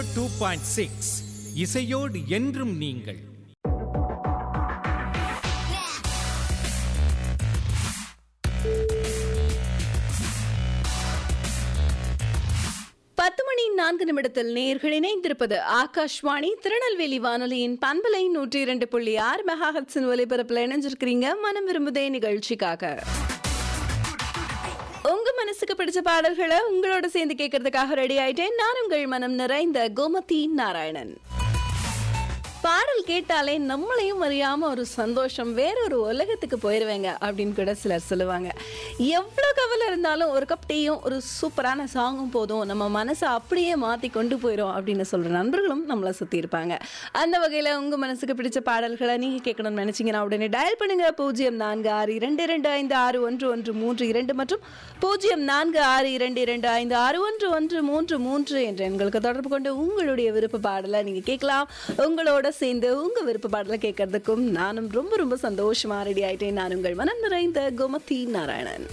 two point six இசையோடு என்றும் நீங்கள் பத்து மணி நான்கு நிமிடத்தில் நேர்கள் இணைந்திருப்பது ஆகாஷ்வாணி திருநெல்வேலி வானொலியின் பண்பலை நூற்றி இரண்டு புள்ளி ஆறு மெகாஹட்ஸின் ஒலிபரப்பில் இணைஞ்சிருக்கிறீங்க மனம் விரும்புதே நிகழ்ச்சிக்காக உங்க மனசுக்கு பிடிச்ச பாடல்களை உங்களோட சேர்ந்து கேட்கறதுக்காக ரெடி ஆயிட்டேன் நான் உங்கள் மனம் நிறைந்த கோமதி நாராயணன் பாடல் கேட்டாலே நம்மளையும் அறியாம ஒரு சந்தோஷம் வேற ஒரு உலகத்துக்கு போயிருவேங்க அப்படின்னு கூட சிலர் சொல்லுவாங்க எவ்வளோ கவலை இருந்தாலும் ஒரு கப் டீயும் ஒரு சூப்பரான சாங்கும் போதும் நம்ம மனசை அப்படியே மாற்றி கொண்டு போயிடும் அப்படின்னு சொல்கிற நண்பர்களும் நம்மளை சுற்றி இருப்பாங்க அந்த வகையில் உங்கள் மனசுக்கு பிடிச்ச பாடல்களை நீங்கள் கேட்கணும்னு நினச்சிங்கன்னா உடனே டயல் பண்ணுங்க பூஜ்ஜியம் நான்கு ஆறு இரண்டு இரண்டு ஐந்து ஆறு ஒன்று ஒன்று மூன்று இரண்டு மற்றும் பூஜ்ஜியம் நான்கு ஆறு இரண்டு இரண்டு ஐந்து ஆறு ஒன்று ஒன்று மூன்று மூன்று என்ற எண்களுக்கு தொடர்பு கொண்டு உங்களுடைய விருப்ப பாடலை நீங்கள் கேட்கலாம் உங்களோட சேர்ந்து உங்கள் விருப்ப பாடலை கேட்கறதுக்கும் நானும் ரொம்ப ரொம்ப சந்தோஷமா ரெடி ஆயிட்டேன் நான் உங்கள் மனம் நிறைந்த கோமதி நாராயணன்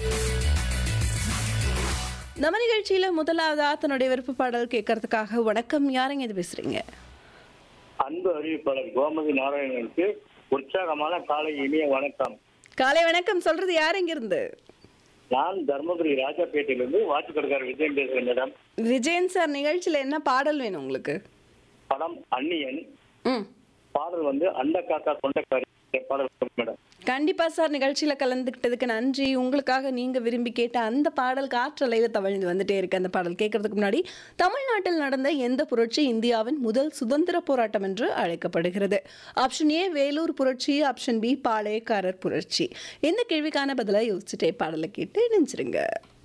நம்ம நிகழ்ச்சியில முதலாவதா தன்னுடைய விருப்ப பாடல் கேட்கறதுக்காக வணக்கம் யாருங்க இது பேசுறீங்க அன்பு அறிவிப்பாளர் கோமதி நாராயணனுக்கு உற்சாகமான காலை இனிய வணக்கம் காலை வணக்கம் சொல்றது யார் இங்க இருந்து நான் தர்மபுரி ராஜாப்பேட்டையிலிருந்து வாட்சிக்கடைக்காரர் விஜயம் பேசுகிறேன் மேடம் விஜயன் சார் நிகழ்ச்சியில என்ன பாடல் வேணும் உங்களுக்கு படம் அந்நியன் ம் பாடல் வந்து அண்ட காக்கா கொண்டக்காரி பாடல் மேடம் கண்டிப்பா சார் நிகழ்ச்சியில கலந்துக்கிட்டதுக்கு நன்றி உங்களுக்காக நீங்க விரும்பி கேட்ட அந்த பாடல் காற்றலையில தவழ்ந்து வந்துட்டே இருக்கு அந்த பாடல் கேட்கறதுக்கு முன்னாடி தமிழ்நாட்டில் நடந்த எந்த புரட்சி இந்தியாவின் முதல் சுதந்திர போராட்டம் என்று அழைக்கப்படுகிறது ஆப்ஷன் ஏ வேலூர் புரட்சி ஆப்ஷன் பி பாளையக்காரர் புரட்சி இந்த கேள்விக்கான பதிலை யோசிச்சுட்டே பாடலை கேட்டு நினைச்சிருங்க